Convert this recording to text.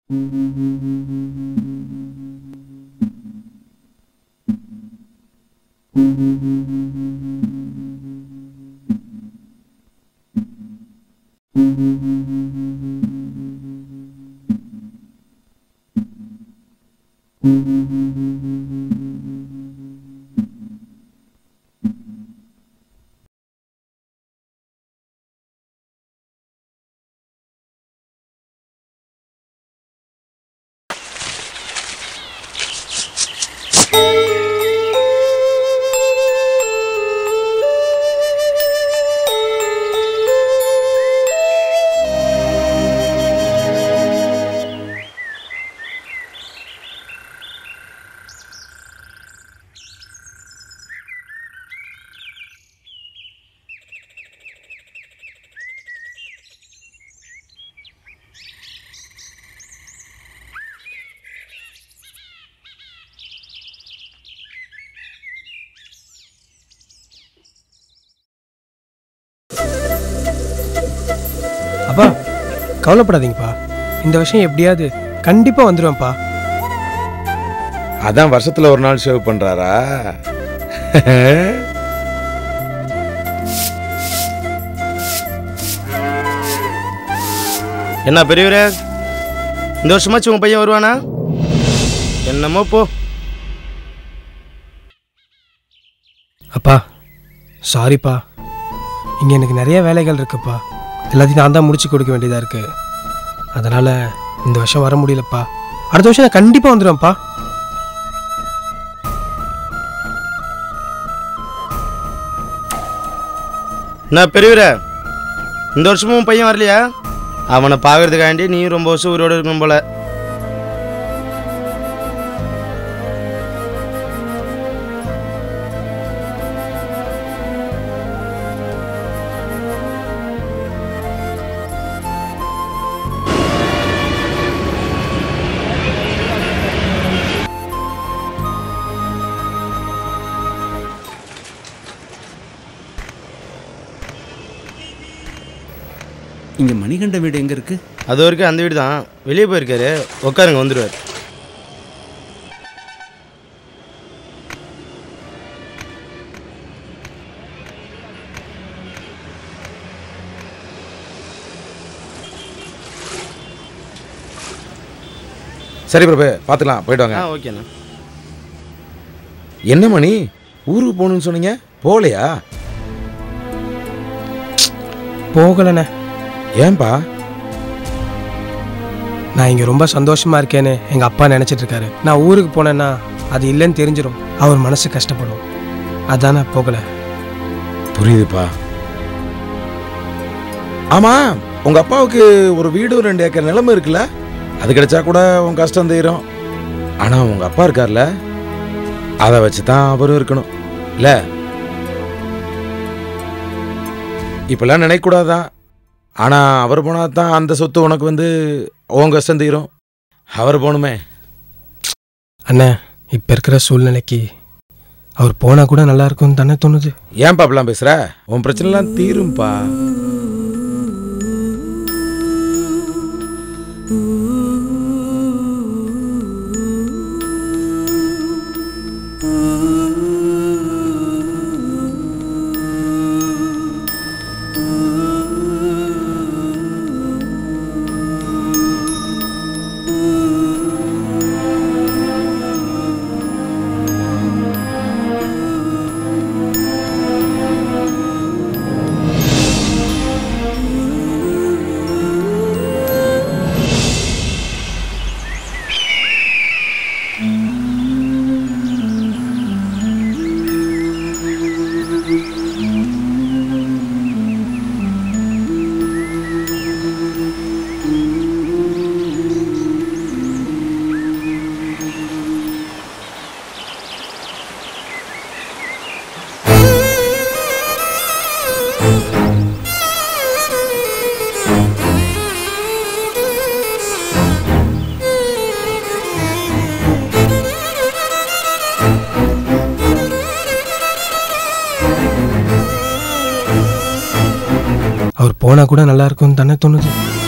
அப்பா கவலைப்படாதீங்கப்பா இந்த விஷயம் எப்படியாவது கண்டிப்பாக வந்துடுவேன்ப்பா அதான் வருஷத்துல ஒரு நாள் ஷேவ் பண்றாரா என்ன பெரியவரே இந்த வருஷமாச்சும் உன் பையன் வருவானா என்னமோ போ அப்பா சாரிப்பா இங்கே எனக்கு நிறைய வேலைகள் இருக்குப்பா எல்லாத்தையும் நான் தான் முடிச்சு கொடுக்க வேண்டியதாக இருக்கு அதனால் இந்த வருஷம் வர முடியலப்பா அடுத்த வருஷம் நான் கண்டிப்பாக வந்துடுவேன்ப்பா என்ன பெரியவரே இந்த வருஷமும் உன் பையன் வரலையா அவனை பார்க்கறதுக்காண்டி நீ ரொம்ப வருஷம் உயிரோடு இருக்கணும் போல இங்க மணிகண்ட வீடு எங்க இருக்கு அது வரைக்கும் அந்த வீடு தான் வெளியே போயிருக்காரு உட்காருங்க வந்துடுவார் சரி பிரபு பார்த்துக்கலாம் போயிட்டு வாங்க ஆ ஓகேண்ணா என்ன மணி ஊருக்கு போகணும்னு சொன்னீங்க போகலையா போகலண்ணே ஏன்பா நான் இங்கே ரொம்ப சந்தோஷமாக இருக்கேன்னு எங்கள் அப்பா நினச்சிட்டு இருக்காரு நான் ஊருக்கு போனேன்னா அது இல்லைன்னு தெரிஞ்சிடும் அவர் மனசு கஷ்டப்படும் அதான் நான் போகலை புரியுதுப்பா ஆமா உங்க அப்பாவுக்கு ஒரு வீடு ரெண்டு ஏக்கர் நிலம இருக்குல்ல அது கிடைச்சா கூட உன் கஷ்டம் தீரும் ஆனா உங்க அப்பா இருக்கார்ல அதை வச்சு தான் அவரும் இருக்கணும் இல்ல இப்பெல்லாம் நினைக்கக்கூடாதான் ஆனா அவர் போனா தான் அந்த சொத்து உனக்கு வந்து உன் கஷ்டம் தீரும் அவர் போகணுமே அண்ணே இப்போ இருக்கிற சூழ்நிலைக்கு அவர் போனால் கூட நல்லா இருக்கும்னு தானே தோணுது ஏன்பா அப்படிலாம் பேசுற உன் பிரச்சனைலாம் தீரும்பா அவர் போனால் கூட நல்லா இருக்கும்னு தானே தோணுது